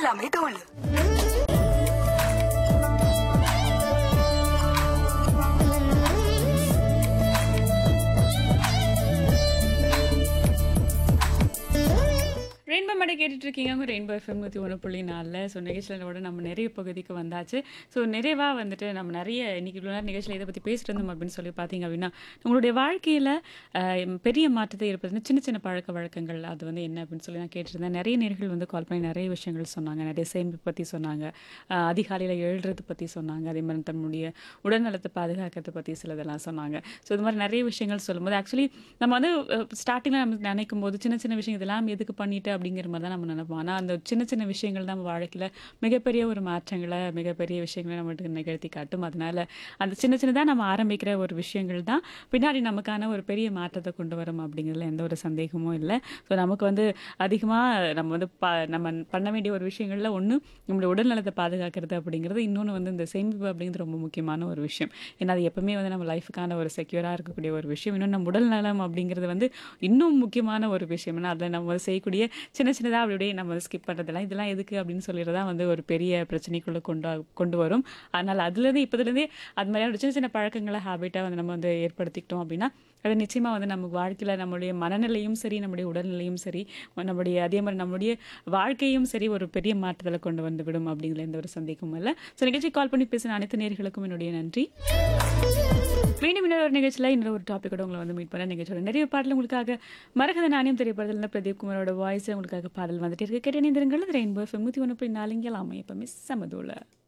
எல்லாமே தோல் ரெயின்போ மேடை கேட்டுட்டு இருக்கீங்க உங்க ரெயின்போ எஃப்எம் நூற்றி ஒன்று புள்ளி நாலில் ஸோ நிகழ்ச்சியிலோட நம்ம நிறைய பகுதிக்கு வந்தாச்சு ஸோ நிறைவாக வந்துட்டு நம்ம நிறைய இன்னைக்கு இவ்வளோ நேரம் நிகழ்ச்சியில் இதை பற்றி பேசிட்டு இருந்தோம் அப்படின்னு சொல்லி பார்த்தீங்க அப்படின்னா உங்களுடைய வாழ்க்கையில் பெரிய மாற்றத்தை ஏற்படுத்தின சின்ன சின்ன பழக்க வழக்கங்கள் அது வந்து என்ன அப்படின்னு சொல்லி நான் கேட்டிருந்தேன் நிறைய நேர்கள் வந்து கால் பண்ணி நிறைய விஷயங்கள் சொன்னாங்க நிறைய சேமிப்பு பற்றி சொன்னாங்க அஹ், அதிகாலையில் எழுறது பற்றி சொன்னாங்க அதே மாதிரி தன்னுடைய உடல்நலத்தை பாதுகாக்கிறத பற்றி சிலதெல்லாம் சொன்னாங்க ஸோ இது மாதிரி நிறைய விஷயங்கள் சொல்லும்போது ஆக்சுவலி நம்ம வந்து ஸ்டார்டிங்கில் நம்ம நினைக்கும் போது சின்ன சின்ன விஷயம் இதெல்லாம் எதுக்கு பண்ணிட்டு அப்படிங்கிற மாதிரி தான் நம்ம நினைப்போம் ஆனால் அந்த சின்ன சின்ன விஷயங்கள் தான் நம்ம வாழ்க்கையில் மிகப்பெரிய ஒரு மாற்றங்களை மிகப்பெரிய விஷயங்களை நம்மளுக்கு நிகழ்த்தி காட்டும் அதனால அந்த சின்ன சின்னதாக நம்ம ஆரம்பிக்கிற ஒரு விஷயங்கள் தான் பின்னாடி நமக்கான ஒரு பெரிய மாற்றத்தை கொண்டு வரும் அப்படிங்கிறதுல எந்த ஒரு சந்தேகமும் இல்லை ஸோ நமக்கு வந்து அதிகமாக நம்ம வந்து ப நம்ம பண்ண வேண்டிய ஒரு விஷயங்களில் ஒன்று நம்மளுடைய உடல்நலத்தை பாதுகாக்கிறது அப்படிங்கிறது இன்னொன்று வந்து இந்த சேமிப்பு அப்படிங்கிறது ரொம்ப முக்கியமான ஒரு விஷயம் ஏன்னா அது எப்பவுமே வந்து நம்ம லைஃபுக்கான ஒரு செக்யூராக இருக்கக்கூடிய ஒரு விஷயம் இன்னும் நம்ம உடல் நலம் அப்படிங்கிறது வந்து இன்னும் முக்கியமான ஒரு விஷயம் ஏன்னா அதில் நம்ம செய்யக்கூடிய சின்ன சின்னதாக அப்படி அப்படியே நம்ம ஸ்கிப் பண்ணுறதெல்லாம் இதெல்லாம் எதுக்கு அப்படின்னு சொல்லிடுறதா வந்து ஒரு பெரிய பிரச்சனைக்குள்ளே கொண்டு வா- கொண்டு வரும் அதனால் அதுலேருந்து இப்போதுலேருந்தே அது மாதிரியான சின்ன சின்ன பழக்கங்களை ஹேபிட்டாக வந்து நம்ம வந்து ஏற்படுத்திக்கிட்டோம் அப்படின்னா அது நிச்சயமாக வந்து நம்ம வாழ்க்கையில் நம்மளுடைய மனநிலையும் சரி நம்முடைய உடல்நிலையும் சரி நம்முடைய அதே மாதிரி நம்மளுடைய வாழ்க்கையும் சரி ஒரு பெரிய மாற்றத்தில் கொண்டு வந்து விடும் அப்படிங்கிற எந்த ஒரு சந்தேகமும் இல்லை ஸோ நிகழ்ச்சி கால் பண்ணி பேசின அனைத்து நேர்களுக்கும் என்னுடைய நன்றி மீண்டும் இன்னொரு ஒரு நிகழ்ச்சியில் இன்னொரு ஒரு டாப்பிக்கோட உங்களை வந்து மீட் பண்ண நிகழ்ச்சியோட நிறைய பாடல் உங்களுக்காக மரகத நாணயம் திரைப்படத்தில் பிரதீப் குமாரோட வாய்ஸ் உங்களுக்காக பாடல் வந்துட்டு இருக்கு கேட்டு இணைந்திருங்கள் ரெயின்போ எஃப்எம் நூற்றி ஒன்று புள்ளி நாலுங்கலாம் எப்பவுமே சமதூல